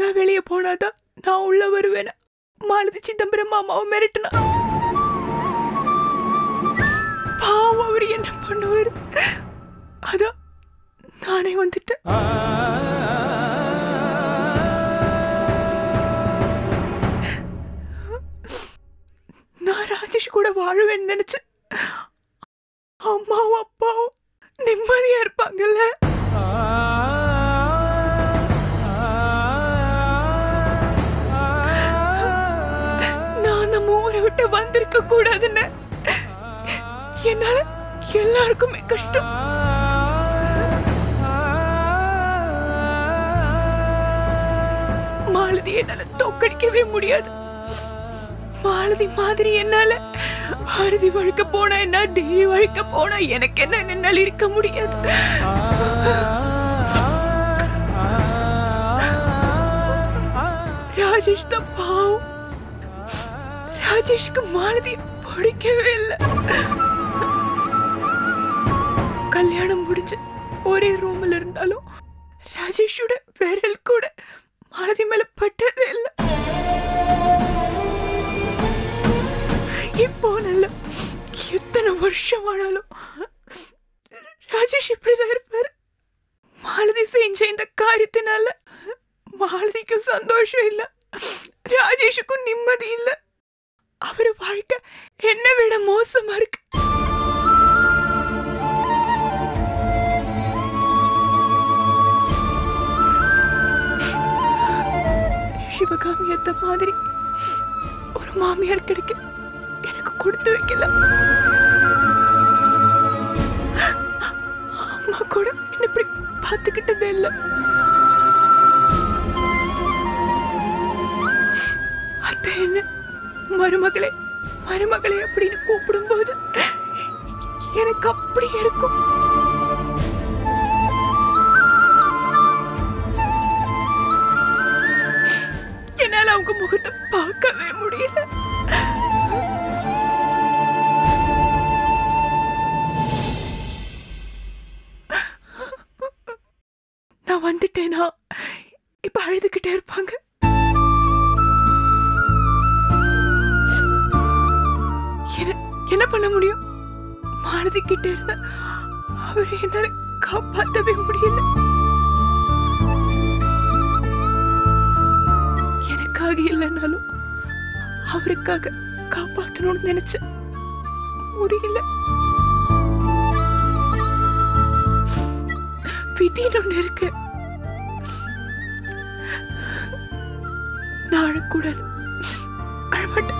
நான் வெளியே போனாதான் நான் உள்ள வருவேன் மாலதி சிதம்பரம் மாமாவை மிரட்டினா பாவம் அவர் என்ன பண்ணுவாரு அதான் நானே வந்துட்டேன் நான் ராஜேஷ் கூட வாழுவேன்னு நினைச்சேன் அம்மாவும் அப்பாவும் நிம்மதியா இருப்பாங்கல்ல நான் நம்ம ஊரை விட்டு வந்திருக்க கூடாதுன்னு என்னால எல்லாருக்குமே கஷ்டம் மாலதி என்னால தோக்கடிக்கவே முடியாது மாலதி மாதிரி என்னால பாரதி வழுக்க போனா என்ன தேவி வழுக்க போனா எனக்கு என்ன என்னால் இருக்க முடியாது ராஜேஷ் தான் பாவம் ராஜேஷ்க்கு மாலதி பிடிக்கவே இல்லை கல்யாணம் முடிஞ்சு ஒரே ரூம்ல இருந்தாலும் ராஜேஷோட விரல் கூட மாலதி மேல பட்டதே இல்லை இப்போ நல்ல எத்தனை வருஷம் ஆனாலும் ராஜேஷ் இப்படிதான் இருப்பாரு மாலதி செஞ்ச இந்த காரியத்தினால மாலதிக்கும் சந்தோஷம் இல்ல ராஜேஷுக்கும் நிம்மதி இல்ல அவர் வாழ்க்கை என்ன விட மோசமா இருக்கு சிவகாமி அத்த மாதிரி ஒரு மாமியார் கிடைக்க எனக்கு கொடுத்து வைக்கல அம்மா கூட என்ன இப்படி பார்த்துக்கிட்டதே இல்லை அத்தை என்ன மருமகளே மருமகளே அப்படின்னு கூப்பிடும்போது எனக்கு அப்படி இருக்கும் என்னால அவங்க முகத்தை பார்க்கவே முடியல நான் வந்துட்டேனா இப்ப அழுதுகிட்டே இருப்பாங்க என்ன என்ன பண்ண முடியும் மாலதி கிட்ட இருந்த அவரை என்னால காப்பாத்தவே முடியல எனக்காக இல்லைனாலும் அவருக்காக காப்பாத்தணும்னு நினைச்சேன் முடியல விதின்னு ஒண்ணு இருக்கு நான் அழக்கூடாது அழமாட்டேன்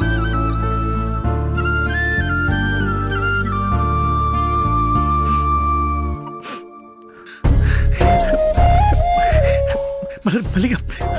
மலர் மல்லிகா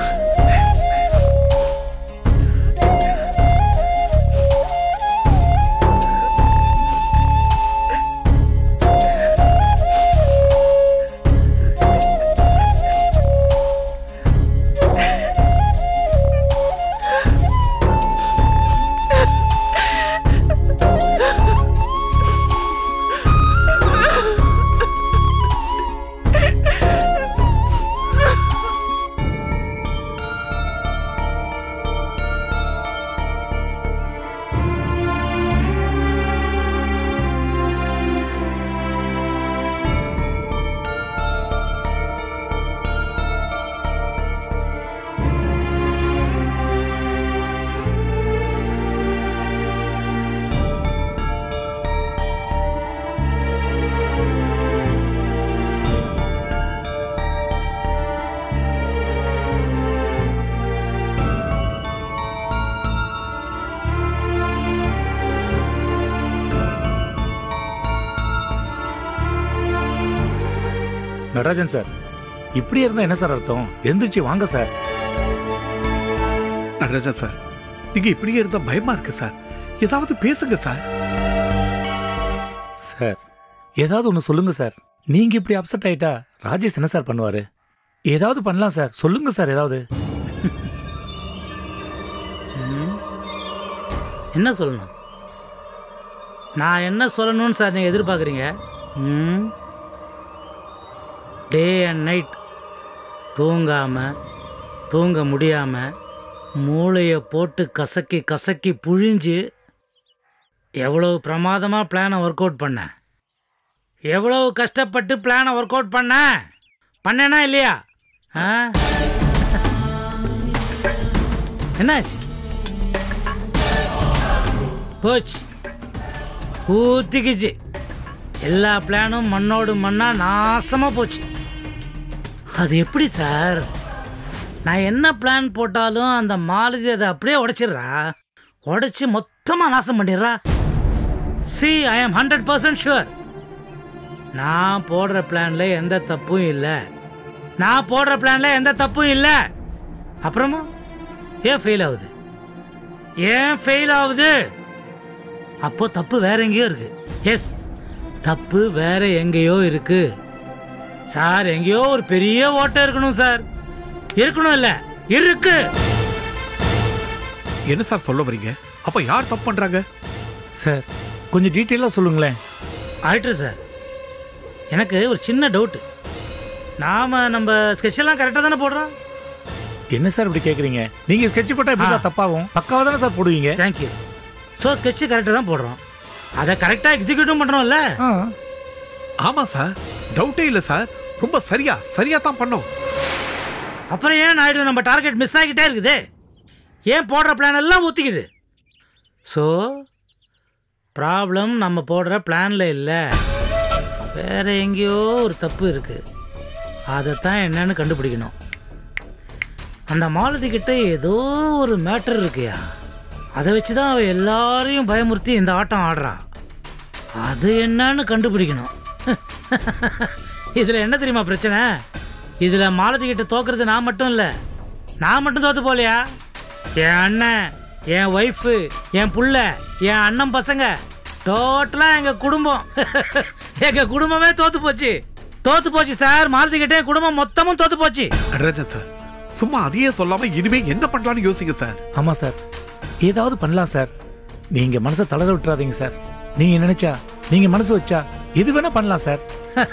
நடராஜன் சார் இப்படி இருந்தா என்ன சார் அர்த்தம் எந்திரிச்சு வாங்க சார் நடராஜன் சார் நீங்க இப்படியே இருந்தா பயமா இருக்கு சார் ஏதாவது பேசுங்க சார் சார் ஏதாவது ஒன்று சொல்லுங்க சார் நீங்க இப்படி அப்செட் ஆயிட்டா ராஜேஷ் என்ன சார் பண்ணுவாரு ஏதாவது பண்ணலாம் சார் சொல்லுங்க சார் ஏதாவது என்ன சொல்லணும் நான் என்ன சொல்லணும்னு சார் நீங்கள் எதிர்பார்க்குறீங்க ம் டே அண்ட் நைட் தூங்காமல் தூங்க முடியாம மூளையை போட்டு கசக்கி கசக்கி புழிஞ்சு எவ்வளவு பிரமாதமா பிளானை ஒர்க் அவுட் பண்ண எவ்வளவு கஷ்டப்பட்டு பிளானை ஒர்க் அவுட் பண்ண பண்ணேனா இல்லையா ஆ என்னாச்சு போச்சு ஊத்திக்கிச்சு எல்லா பிளானும் மண்ணோடு மண்ணா நாசமா போச்சு அது எப்படி சார் நான் என்ன பிளான் போட்டாலும் அந்த மாலதி அதை அப்படியே உடைச்சிடுறா உடைச்சி மொத்தமாக நாசம் பண்ணிடுறா சி ஐ ஆம் ஹண்ட்ரட் பர்சன்ட் ஷுவர் நான் போடுற பிளான்ல எந்த தப்பும் இல்லை நான் போடுற பிளான்ல எந்த தப்பும் இல்லை அப்புறமா ஏன் ஃபெயில் ஆகுது ஏன் ஃபெயில் ஆகுது அப்போ தப்பு வேற எங்கேயோ இருக்கு எஸ் தப்பு வேற எங்கேயோ இருக்கு சார் எங்கேயோ ஒரு பெரிய ஓட்டை இருக்கணும் சார் இருக்கணும் இல்ல இருக்கு என்ன சார் சொல்ல வரீங்க அப்ப யார் தப்பு பண்றாங்க சார் கொஞ்சம் டீட்டெயிலாக சொல்லுங்களேன் ஆயிட்டு சார் எனக்கு ஒரு சின்ன டவுட்டு நாம நம்ம sketch எல்லாம் கரெக்டாக தானே போடுறோம் என்ன சார் இப்படி கேட்குறீங்க நீங்கள் ஸ்கெட்ச் போட்டால் எப்படி சார் தப்பாகும் பக்காவாக தானே சார் போடுவீங்க தேங்க்யூ ஸோ sketch கரெக்டாக தான் போடுறோம் அதை கரெக்டாக எக்ஸிக்யூட்டும் பண்ணுறோம்ல ஆ ஆமா சார் டவுட்டே இல்ல சார் ரொம்ப சரியா சரியா தான் பண்ணோம் அப்புறம் ஏன் ஆயிடும் நம்ம டார்கெட் மிஸ் ஆகிட்டே இருக்குது ஏன் போடுற பிளான் எல்லாம் ஊற்றிக்குது ஸோ ப்ராப்ளம் நம்ம போடுற பிளானில் இல்லை வேற எங்கேயோ ஒரு தப்பு இருக்கு அதைத்தான் என்னன்னு கண்டுபிடிக்கணும் அந்த மாலதி கிட்ட ஏதோ ஒரு மேட்டர் இருக்குயா அதை வச்சு தான் அவ எல்லாரையும் பயமுறுத்தி இந்த ஆட்டம் ஆடுறா அது என்னன்னு கண்டுபிடிக்கணும் இதில் என்ன தெரியுமா பிரச்சனை இதில் மாலதி கிட்ட தோக்குறது நான் மட்டும் இல்லை நான் மட்டும் தோத்து போலையா என் அண்ணன் என் ஒய்ஃபு என் புள்ள என் அண்ணன் பசங்க டோட்டலாக எங்கள் குடும்பம் எங்கள் குடும்பமே தோத்து போச்சு தோத்து போச்சு சார் மாலதி கிட்ட என் குடும்பம் மொத்தமும் தோத்து போச்சு நடராஜன் சார் சும்மா அதையே சொல்லாம இனிமே என்ன பண்ணலாம்னு யோசிங்க சார் ஆமாம் சார் ஏதாவது பண்ணலாம் சார் நீங்கள் மனசை தளர விட்டுறாதீங்க சார் நீங்கள் நினைச்சா நீங்கள் மனசு வச்சா எது வேணா பண்ணலாம் சார்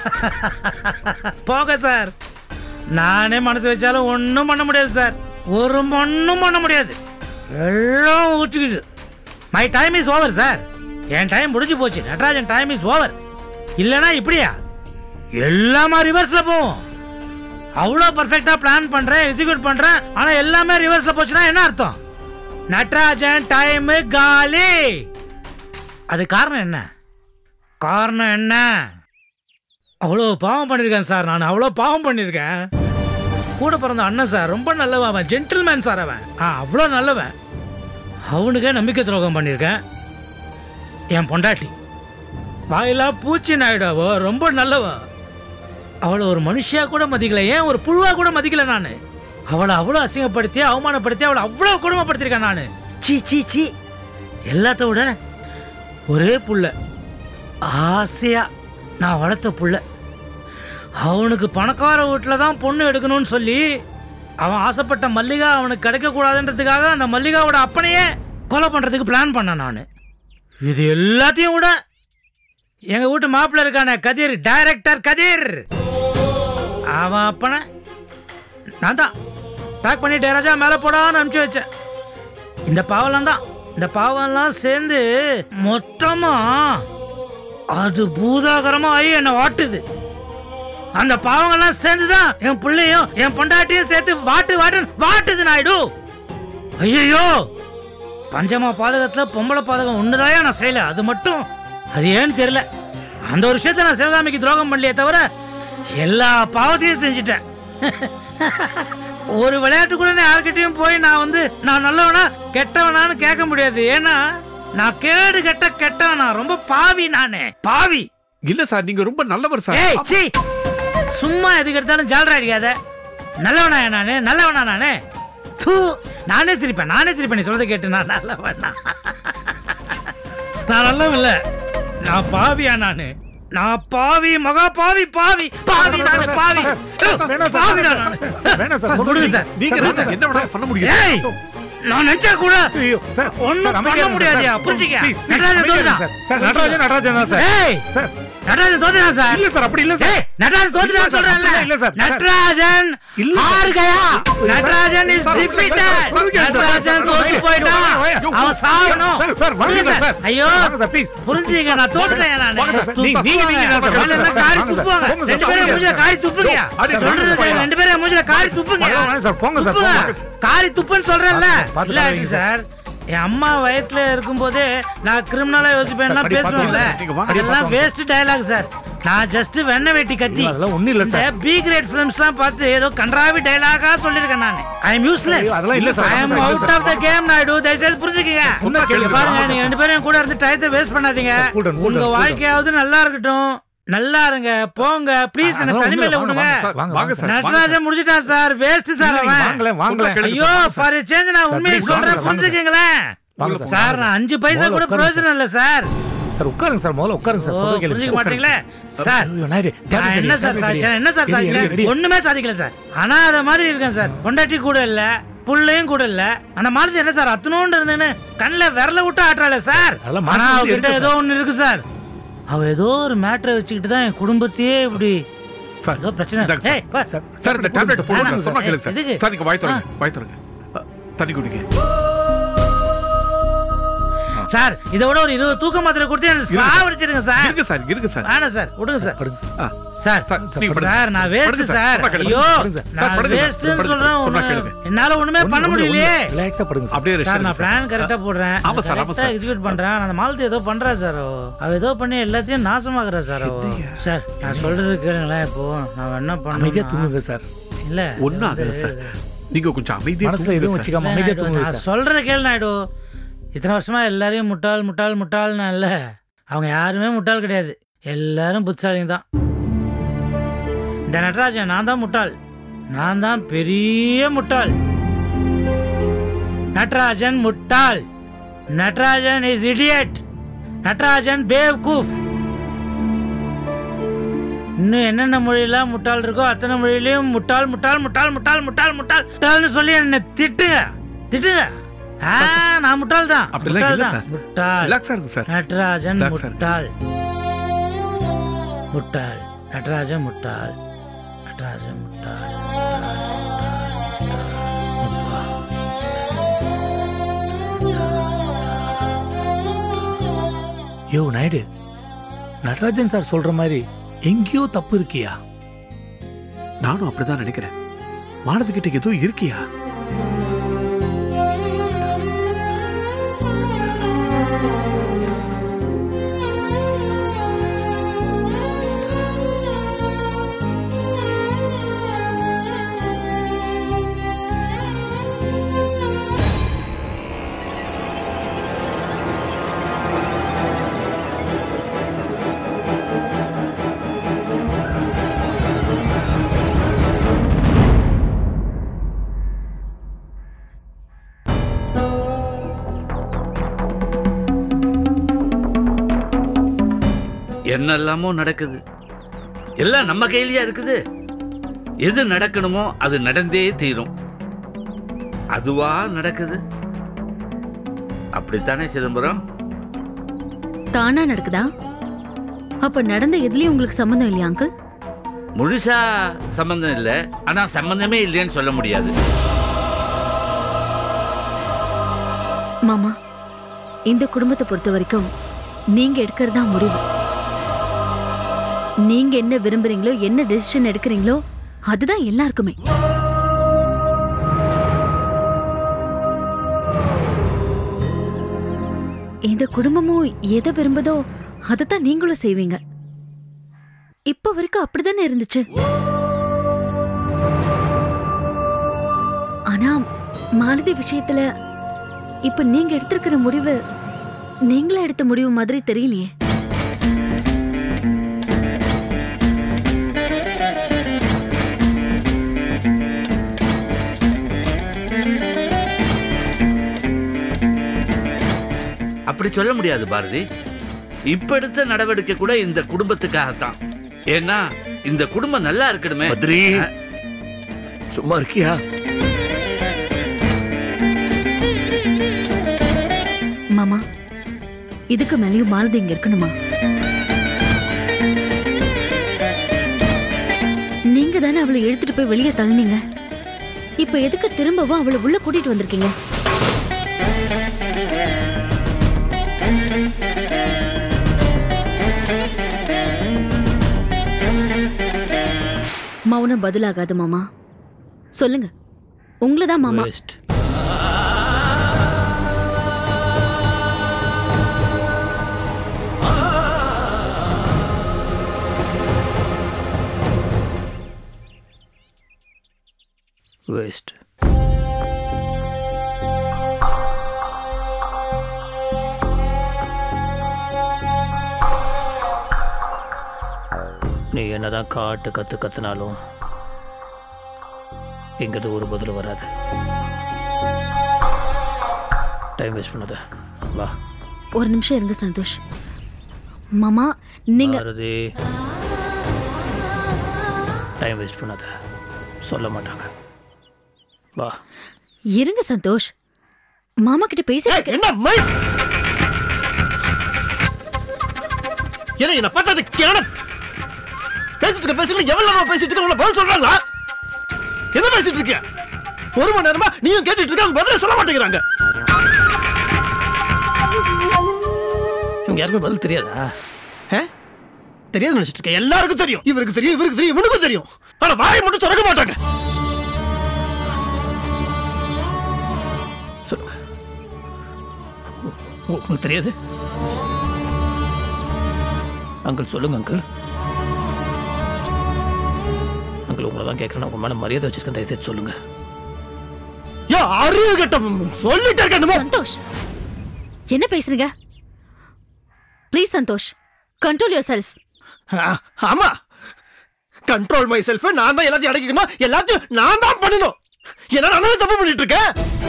போக சார் நானே மனசு வச்சாலும் ஒன்றும் பண்ண முடியாது சார் ஒரு ஒன்றும் பண்ண முடியாது எல்லாம் ஊற்றிக்குது my time is over sir என் டைம் முடிஞ்சு போச்சு நடராஜன் டைம் இஸ் ஓவர் இல்லைனா இப்படியா எல்லாமே ரிவர்ஸில் போகும் அவ்வளோ பர்ஃபெக்டாக பிளான் பண்ணுறேன் எக்ஸிக்யூட் பண்ணுறேன் ஆனால் எல்லாமே ரிவர்ஸில் போச்சுன்னா என்ன அர்த்தம் நட்ராஜன் டைமு காலி அது காரணம் என்ன காரணம் என்ன அவ்வளோ பாவம் பண்ணியிருக்கேன் சார் நான் அவ்வளோ பாவம் பண்ணியிருக்கேன் கூட பிறந்த அண்ணன் சார் ரொம்ப நல்லவன் அவன் ஜென்டில்மேன் சார் அவன் ஆ அவ்வளோ நல்லவன் அவனுக்கே நம்பிக்கை துரோகம் பண்ணியிருக்கேன் என் பொண்டாட்டி வாயிலா பூச்சி நாயுடாவோ ரொம்ப நல்லவ அவளை ஒரு மனுஷியா கூட மதிக்கல ஏன் ஒரு புழுவா கூட மதிக்கல நான் அவளை அவ்வளோ அசிங்கப்படுத்தி அவமானப்படுத்தி அவளை அவ்வளோ கொடுமைப்படுத்திருக்கேன் நான் சீ சீ சீ எல்லாத்த விட ஒரே புள்ள ஆசையா நான் வளர்த்த புள்ள அவனுக்கு பணக்கார வீட்டில் தான் பொண்ணு எடுக்கணும்னு சொல்லி அவன் ஆசைப்பட்ட மல்லிகா அவனுக்கு கிடைக்கக்கூடாதுன்றதுக்காக அந்த மல்லிகாவோட அப்பனையே கொலை பண்ணுறதுக்கு பிளான் பண்ணேன் நான் இது எல்லாத்தையும் விட எங்கள் வீட்டு மாப்பிள்ளை இருக்கானே கதிர் டைரக்டர் கதிர் அவன் அப்பனை நான் தான் பேக் பண்ணிட்டு ராஜா மேலே போடான்னு அனுப்பிச்சு வச்சேன் இந்த பாவெல்லாம் தான் இந்த பாவம்லாம் சேர்ந்து மொத்தமா அது பூதாகரமா ஆகி என்னை வாட்டுது அந்த பாவங்கள்லாம் சேர்ந்துதான் என் பிள்ளையும் என் பொண்டாட்டியும் சேர்த்து வாட்டு வாட்டு வாட்டுது நாயுடு ஐயோ பஞ்சமா பாதகத்துல பொம்பளை பாதகம் ஒண்ணுதாயா நான் செய்யல அது மட்டும் அது ஏன்னு தெரியல அந்த ஒரு விஷயத்த நான் சிவகாமிக்கு துரோகம் பண்ணலையே தவிர எல்லா பாவத்தையும் செஞ்சுட்டேன் ஒரு விளையாட்டு கூட நான் யார்கிட்டயும் போய் நான் வந்து நான் நல்லவனா கெட்டவனான்னு கேட்க முடியாது ஏன்னா நான் கேடு கெட்ட கெட்டவன் நான் ரொம்ப பாவி நானே பாவி இல்ல சார் நீங்க ரொம்ப நல்லவர் சார் ஏய் சீ சும்மா எதுக்கு எடுத்தாலும் ஜாலரா அடிக்காத நல்லவனா நானு நல்லவனா நானு தூ நானே சிரிப்பேன் நானே சிரிப்பேன் நீ சொல்றதை கேட்டு நான் நல்லவனா நான் நல்லவன் இல்ல நான் பாவியா நானு நான் பாவி மகா பாவி பாவி பாவி நானு பாவி வேணாம் சார், பாவிடா சார், நானு. சார், சார், வேணாம் சார், கொடுங்க சார் நீங்க சார், தான் சார் சார், என்ன வேணாலும் பண்ண முடியும் ஏய் நான் நினைச்சா கூட ஐயோ சார் ஒண்ணும் சார், அமைதியா பண்ண இருங்க முடியாதுயா, சார். புரிஞ்சுக்க. Please, please, நடராஜன் அமைதியா இருங்க சொல்லுடா. சார். சார் நடராஜன் நடராஜன் தான் சார் ஏய் சார் நடராஜன் தோத்துட்டான் சார் இல்ல சார் அப்படி இல்ல சார் ஏய், நடராஜன் தோத்துட்டான் இல்ல சார், சொல்றேன்ல அப்படிலாம் இல்ல சார். நடராஜன் இல்ல சார். हार गया sir, Natarajan is sir, defeated sir, சொல்லுங்க சார். நடராஜன் தோத்து ஐயோ, போயிட்டான் ஐயோ, அவன் சாவணும் சார், சார், வாங்க புரியுது சார், சார். ஐயோ வாங்க சார், please. புரிஞ்சுங்க நான் தோத்துட்டேன் நான் வாங்க சார், நீங்க- நீங்க- நீங்க தான் சார், வாங்க சார், காரி வாங்க சார், துப்புவாங்க போங்க சார், ரெண்டு பேரும் போங்க மூஞ்சில சார். காரி துப்புங்க அடி, வாங்க சொல்றது சார், கேளுங்க, போங்க. ரெண்டு பேரும் மூஞ்சில காரி துப்புங்க வாங்க, வாங்க சார், போங்க சார், துப்புங்க. போங்க சார். காரி துப்புன்னு சொல்றேன்ல பார்த்து- பார்த்து இல்ல பழகுங்க சார் என் அம்மா வயித்துல இருக்கும்போதே நான் கிரிமினலா யோசிப்பேன்லாம் சார், படி, பார்த்து பேசுவேன்ல வாங்க சார், நீங்க வாங்க. அதெல்லாம் வேஸ்ட் டயலாக் சார் நான் ஜஸ்ட் வெண்ணெய் வெட்டி கத்தி இல்ல, அதெல்லாம் ஒண்ணும் இல்ல சார். இந்த பி கிரேட் ஃபிலிம்ஸ்லாம் பார்த்து ஏதோ கன்றாவி டயலாகா சொல்லிருக்கேன் நான் ஐ அம் யூஸ்லெஸ் ஐயோ, அதெல்லாம் இல்ல சார், ஐ அம் இல்ல out sir. Off the game Naidu தயவுசெய்து புரிஞ்சுக்கங்க சொன்னா கேளுங்க சார், பாருங்க வாங்க நீங்க சார். ரெண்டு பேரும் என் கூட இருந்து டயத்தை வேஸ்ட் பண்ணாதீங்க சார், கூட்டம், கூட்டம், உங்க கூட்டம். வாழ்க்கையாவது நல்லா இருக்கட்டும் நல்லா இருங்க போங்க ப்ளீஸ் என்ன அதெல்லாம் தனிமையில ஒண்ணும் இல்ல, விடுங்க வாங்க, சார், வாங்க, வாங்க வாங்க சார், வாங்க நடராஜன் முடிச்சிட்டான் சார் வேஸ்ட் சார் நீங்க அவன் வாங்கல வாங்கல சொல்றேன் கேளுங்க. ஐயோ ஃபார் சேஞ்ச் நான் உண்மையை please, சொல்றேன் வாங்க சார், வாங்க சார். புரிஞ்சுக்கங்களேன் வாங்க சார், சார் வாங்க நான் அஞ்சு பைசா முதல்ல கூட உட்காருங்க பிரயோஜனம் இல்ல சார் சார் உட்காருங்க சார் முதல்ல உட்காருங்க சார் ஓ, சொல்ல கேளுங்க புரிஞ்சுக்க சார். மாட்டீங்களே சார் ஐயோ, நாயுடு, நான் தேவை என்ன சார் கிடையாது, சாதிச்சேன் என்ன சார் ரெடி, ரெடி, சாதிச்சேன் ரெடி. ஒண்ணுமே சாதிக்கல சார் ஆனா அத மாதிரி இருக்கேன் சார் பொண்டாட்டி கூட இல்ல புள்ளையும் கூட இல்ல ஆனா மாலதி என்ன சார் அத்தனோண்டு இருந்துன்னு கண்ணுல விரல விட்டு ஆட்டுறாள சார் அதெல்லாம் ஆனா மனசுல அவகிட்ட இருக்கு ஏதோ ஒண்ணு இருக்கு சார் அவ ஏதோ ஒரு மேட்டரை வச்சுக்கிட்டு தான் என் குடும்பத்தையே இப்படி சார் ஏதோ பிரச்சனை இந்தாங்க சார். ஏய் பா. சார், சார் இந்த டேப்லெட் போடுங்க வேணாம் சார் சொன்னா சார். கேளுங்க சார் எதுக்கு? சார் நீங்க வாய் தரங்க வாய் தரங்க தண்ணி குடிங்க சார் இதை விட ஒரு இருபது தூக்க மாத்திரை கொடுத்து எனக்கு சாவடிச்சிருங்க சார் இருங்க சார் இருங்க சார் வேணாம் சார் விடுங்க சார் படுங்க சார். ஆ, சார் சார், நீங்க படுங்க. சார் நான் வேஸ்ட் படுங்க சார். சார் சொன்னா கேளுங்க. ஐயோ படுங்க சார். சார், நான் படுங்க சார். வேஸ்ட்னு படுங்க. சொல்றேன் சொன்னா உன்னை- கேளுங்க. என்னால ஒண்ணுமே பண்ண ஒண்ணு, ஒண்ணு, முடியலையே ஒண்ணு. ரிலாக்ஸா படுங்க சார். அப்படியே ரெஸ்ட் சார் நான் எடுங்க சார். பிளான் கரெக்டா போடுறேன் ஆமா சார், ஆமா சார். எக்ஸிக்யூட் பண்றேன் அந்த மாலத்தி ஏதோ பண்றா சார் அவ அவ ஏதோ பண்ணி எல்லாத்தையும் நாசமாக்குறா சார் அவ சார் நான் சொல்றது கேளுங்களேன் இப்போ நான் என்ன அமைதியா பண்ண தூங்குங்க சார் இல்ல ஒன்னும் ஆகாது சார் நீங்க கொஞ்சம் அமைதியா மனசுல எதுவும் தூங்குங்க சார். வச்சுக்காம இல்ல, அமைதியா நாயுடு, தூங்குங்க நான் சார் சொல்றத கேளு நாயுடு இத்தனை வருஷமா எல்லாரையும் முட்டாள் முட்டாள் முட்டாள்னு இல்ல அவங்க யாருமே முட்டாள் கிடையாது எல்லாரும் புத்தாளிங்க தான் இந்த நடராஜன் நான் தான் முட்டாள் நான் தான் பெரிய முட்டாள் நடராஜன் முட்டாள் நடராஜன் இஸ் இடியட் நடராஜன் பேவ் கூஃப் இன்னும் என்னென்ன மொழியெல்லாம் முட்டாள் இருக்கோ அத்தனை மொழியிலையும் முட்டாள் முட்டாள் முட்டாள் முட்டாள் முட்டாள் முட்டாள் முட்டாள்னு சொல்லி என்ன திட்டுங்க திட்டுங்க ஆ, நான் முட்டாள் தான் அப்படிலாம் இல்ல சார். முட்டாள் ரிலாக்ஸா இருக்கு சார் நடராஜன் Relax ஆ இருக்கு. முட்டாள் முட்டாள் நடராஜன் முட்டாள் நடராஜன் முட்டாள் யோ நாயுடு நடராஜன் சார் சொல்ற மாதிரி எங்கேயோ தப்பு இருக்கியா நானும் அப்படிதான் நினைக்கிறேன் மானது கிட்ட ஏதோ இருக்கியா என்னெல்லாமோ நடக்குது எல்லாம் நம்ம கையிலயா இருக்குது எது நடக்கணுமோ அது நடந்தே தீரும் அதுவா நடக்குது அப்படித்தானே சிதம்பரம் தானா நடக்குதா அப்ப நடந்த எதுலயும் உங்களுக்கு சம்மந்தம் இல்லையா அங்கிள் முழுசா சம்பந்தம் இல்லை ஆனா சம்பந்தமே இல்லைன்னு சொல்ல முடியாது மாமா இந்த குடும்பத்தை பொறுத்த வரைக்கும் நீங்க எடுக்கிறது தான் முடிவு நீங்க என்ன விரும்புறீங்களோ என்ன டெசிஷன் எடுக்கிறீங்களோ அதுதான் எல்லாருக்குமே இந்த குடும்பமும் எதை விரும்புதோ அதைத்தான் நீங்களும் செய்வீங்க இப்ப வரைக்கும் அப்படிதானே இருந்துச்சு ஆனா மாலதி விஷயத்துல இப்ப நீங்க எடுத்திருக்கிற முடிவு நீங்களா எடுத்த முடிவு மாதிரி தெரியலையே அப்படி சொல்ல முடியாது பாரதி இப்ப எடுத்த நடவடிக்கை கூட இந்த குடும்பத்துக்காகத்தான் ஏன்னா இந்த குடும்பம் நல்லா இருக்கணுமே பத்ரி சும்மா இருக்கியா மாமா இதுக்கு மேலேயும் மாலதி இங்க இருக்கணுமா நீங்க தானே அவளை எடுத்துட்டு போய் வெளியே தள்ளுனீங்க இப்ப எதுக்கு திரும்பவும் அவளை உள்ள கூட்டிட்டு வந்திருக்கீங்க மௌனம் பதிலாகாது மாமா சொல்லுங்க உங்களை தான் மாமா வேஸ்ட் வேஸ்ட் நீ என்னதான் காட்டு கத்து கத்துனாலும் இங்கிறது ஒரு பதில் வராது டைம் வேஸ்ட் பண்ணாத வா ஒரு நிமிஷம் இருங்க சந்தோஷ் மாமா நீங்க பாரதி டைம் வேஸ்ட் பண்ணாத சொல்ல மாட்டாங்க வா இருங்க சந்தோஷ் மாமா கிட்ட பேசி என்ன மை என்ன என்ன பார்த்தா அது கேனம் பேசிட்டு இருக்க பேசிட்டு எவ்வளவு நேரமா பேசிட்டு இருக்க உங்களை பதில் சொல்றாங்களா என்ன பேசிட்டு இருக்க ஒரு மணி நேரமா நீயும் கேட்டுட்டு இருக்க அவங்க பதிலே சொல்ல மாட்டேங்கிறாங்க இவங்க யாருமே பதில் தெரியாதா ஆ? தெரியாது நினைச்சிட்டு இருக்க எல்லாருக்கும் தெரியும் இவருக்கு தெரியும் இவருக்கு தெரியும் இவனுக்கும் தெரியும் ஆனா வாயை மட்டும் திறக்க மாட்டாங்க சொல்லுங்க உ- உங்களுக்கு தெரியாது அங்கிள் சொல்லுங்க அங்கிள் அங்கிள் உங்களை தான் கேட்குறேன் உங்க மேலே மரியாதை வச்சிருக்கேன் தயவுசெய்து சொல்லுங்க யோ அறிவு கட்ட சொல்லிட்டே இருக்க என்னமோ. சந்தோஷ் என்ன பேசுறீங்க please Santhosh control yourself ஆ, ஆமா கண்ட்ரோல் மை செல்ஃப் நான் தான் எல்லாத்தையும் அடக்கிக்கணும் எல்லாத்தையும் நான் தான் பண்ணணும் என்ன நானே தப்பு பண்ணிட்டு இருக்கேன்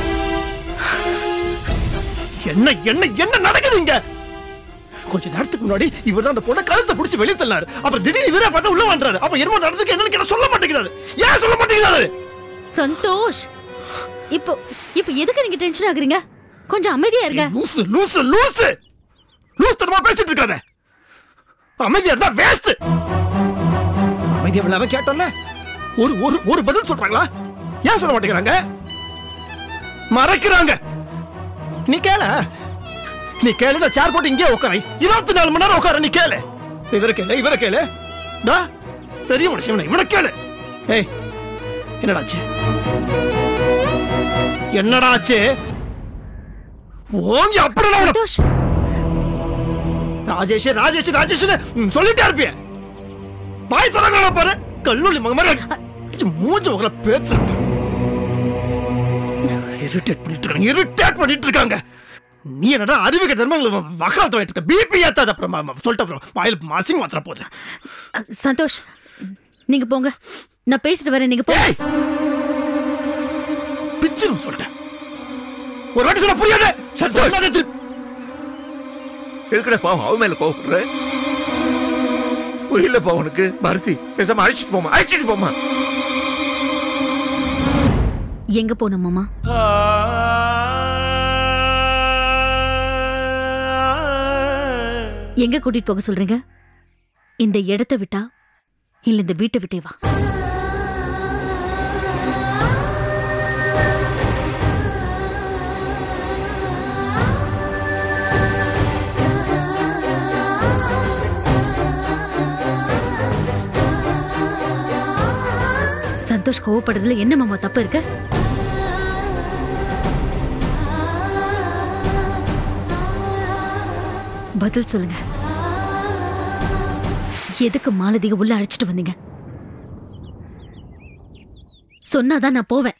என்ன என்ன என்ன நடக்குது இங்க கொஞ்ச நேரத்துக்கு முன்னாடி இவர் தான் அந்த பொண்ணை கழுத்தை பிடிச்சி வெளியே தள்ளாரு அப்புறம் திடீர்னு இவரே பார்த்தா உள்ள வந்தாரு அப்ப என்னமோ நடந்துக்கு என்னன்னு கேட்டா சொல்ல மாட்டேங்கிறாரு ஏன் சொல்ல மாட்டேங்கிறாரு சந்தோஷ் இப்போ இப்போ எதுக்கு நீங்க டென்ஷன் ஆகுறீங்க கொஞ்சம் அமைதியா இருங்க லூசு லூசு லூசு லூஸ் தனமா பேசிட்டு இருக்காத அமைதியா இருந்தா வேஸ்ட் அமைதியா நேரம் கேட்டோம்ல ஒரு ஒரு ஒரு பதில் சொல்றாங்களா ஏன் சொல்ல மாட்டேங்கிறாங்க மறைக்கிறாங்க நீ கேள நீ கேளு நான் சேர் போட்டு இங்கே உட்கார இருபத்தி நாலு மணி நேரம் உட்கார நீ கேளு இவரை கேளு இவரை கேளு டா பெரிய மனுஷன் இவனை இவனை கேளு ஏய் என்னடாச்சு என்னடாச்சு ஓங்கி அப்புறம் அவனை சந்தோஷ் ராஜேஷ் ராஜேஷ் ராஜேஷ் சொல்லிட்டே இருப்பிய பாய் தரங்களா பாரு கல்லூரி மக மாதிரி அடிச்சு மூஞ்ச மகள பேத்துறாங்க இரிட்டேட் பண்ணிட்டு இருக்காங்க இரிட்டேட் பண்ணிட்டு இருக்காங்க நீ என்னடா அறிவு கட்டமா வக்காலத்து வாங்கிட்டு இருக்க பிபி ஏத்தாத அப்புறம் ம- ம- சொல்லிட்டு அப்புறம் வாயில் மாசிங் மாத்திர போகுது அ, சந்தோஷ் நீங்க போங்க நான் பேசிட்டு வரேன் நீங்க போங்க ஏய் பிச்சிரும் சொல்லிட்டேன் ஒரு வாட்டி சொன்னா புரியாது சந்தோஷ். சொல்லாதே திருப்பி. எதுக்குடா பாவம் அவன் மேல கோவப்படுற புரியலப்பா உனக்கு பாரதி பேசாம அழைச்சிட்டு போமா அழைச்சிட்டு போமா எங்க போனோம் மாமா எங்க கூட்டிட்டு போக சொல்றீங்க இந்த இடத்தை விட்டா இல்ல இந்த வீட்டை விட்டே வா சந்தோஷ் கோவப்படுறதுல என்ன மாமா தப்பு இருக்கு பதில் சொல்லுங்க எதுக்கு மாலதிக உள்ள அழைச்சிட்டு வந்தீங்க சொன்னாதான் நான் போவேன்